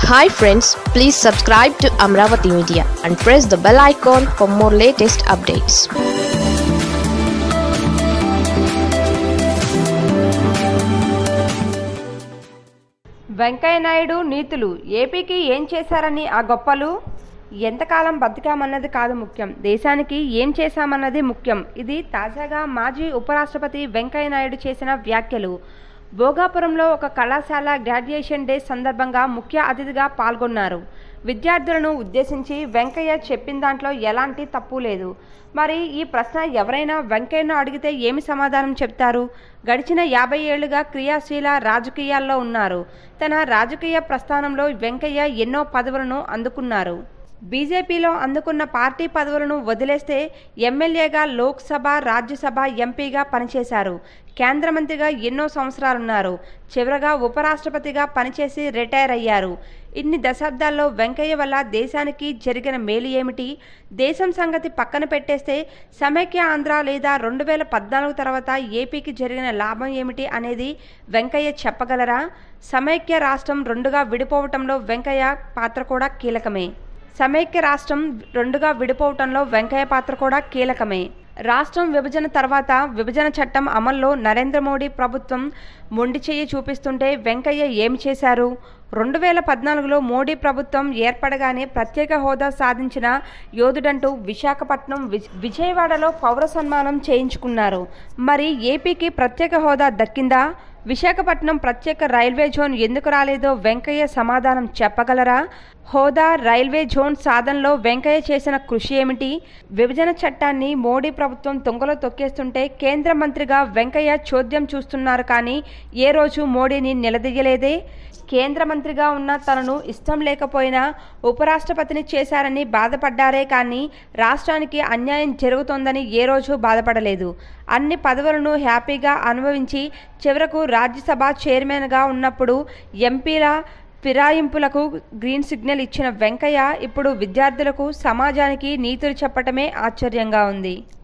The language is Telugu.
hi friends please subscribe to Amaravati media and press the bell icon for more latest updates Venkaiah Naidu నీతులు ఏపీకి ఏం చేశారని ఆ గొప్పలు ఎంతకాలం బతికామన్నది కాదు ముఖ్యం దేశానికి ఏం చేశామన్నది ముఖ్యం ఇది తాజాగా మాజీ ఉపరాష్ట్రపతి వెంకయ్యనాయుడు చేసిన వ్యాఖ్యలు భోగాపురంలో ఒక కళాశాల గ్రాడ్యుయేషన్ డే సందర్భంగా ముఖ్య అతిథిగా పాల్గొన్నారు విద్యార్థులను ఉద్దేశించి వెంకయ్య చెప్పిన దాంట్లో ఎలాంటి తప్పు లేదు మరి ఈ ప్రశ్న ఎవరైనా వెంకయ్యను అడిగితే ఏమి సమాధానం చెప్తారు గడిచిన యాభై ఏళ్లుగా క్రియాశీల రాజకీయాల్లో ఉన్నారు తన రాజకీయ ప్రస్థానంలో వెంకయ్య ఎన్నో పదవులను అందుకున్నారు బీజేపీలో అందుకున్న పార్టీ పదవులను వదిలేస్తే ఎమ్మెల్యేగా లోక్సభ రాజ్యసభ ఎంపీగా పనిచేశారు కేంద్ర మంత్రిగా ఎన్నో సంవత్సరాలున్నారు చివరగా ఉపరాష్ట్రపతిగా పనిచేసి రిటైర్ అయ్యారు ఇన్ని దశాబ్దాల్లో వెంకయ్య వల్ల దేశానికి జరిగిన మేలు ఏమిటి దేశం సంగతి పక్కన పెట్టేస్తే సమైక్య ఆంధ్ర లేదా రెండు వేల పద్నాలుగు తర్వాత ఏపీకి జరిగిన లాభం ఏమిటి అనేది వెంకయ్య చెప్పగలరా సమైక్య రాష్ట్రం రెండుగా విడిపోవటంలో వెంకయ్య పాత్ర కూడా కీలకమే సమైక్య రాష్ట్రం రెండుగా విడిపోవటంలో వెంకయ్య పాత్ర కూడా కీలకమే రాష్ట్రం విభజన తర్వాత విభజన చట్టం అమల్లో నరేంద్ర మోడీ ప్రభుత్వం మొండి చెయ్యి చూపిస్తుంటే వెంకయ్య ఏమి చేశారు రెండు వేల పద్నాలుగులో మోడీ ప్రభుత్వం ఏర్పడగానే ప్రత్యేక హోదా సాధించిన యోధుడంటూ విశాఖపట్నం విజ- విజయవాడలో పౌర సన్మానం చేయించుకున్నారు మరి ఏపీకి ప్రత్యేక హోదా దక్కిందా విశాఖపట్నం ప్రత్యేక రైల్వే జోన్ ఎందుకు రాలేదో వెంకయ్య సమాధానం చెప్పగలరా హోదా రైల్వే జోన్ సాధనలో వెంకయ్య చేసిన కృషి ఏమిటి విభజన చట్టాన్ని మోడీ ప్రభుత్వం తొంగలో తొక్కేస్తుంటే కేంద్ర మంత్రిగా వెంకయ్య చోద్యం చూస్తున్నారు కానీ ఏ రోజు మోడీని నిలదీయలేదే కేంద్ర మంత్రిగా ఉన్న తనను ఇష్టం లేకపోయినా ఉపరాష్ట్రపతిని చేశారని బాధపడ్డారే కానీ రాష్ట్రానికి అన్యాయం జరుగుతోందని ఏ రోజు బాధపడలేదు అన్ని పదవులను హ్యాపీగా అనుభవించి చివరకు రాజ్యసభ చైర్మన్గా ఉన్నప్పుడు ఎంపీల ఫిరాయింపులకు గ్రీన్ సిగ్నల్ ఇచ్చిన వెంకయ్య ఇప్పుడు విద్యార్థులకు సమాజానికి నీతులు చెప్పటమే ఆశ్చర్యంగా ఉంది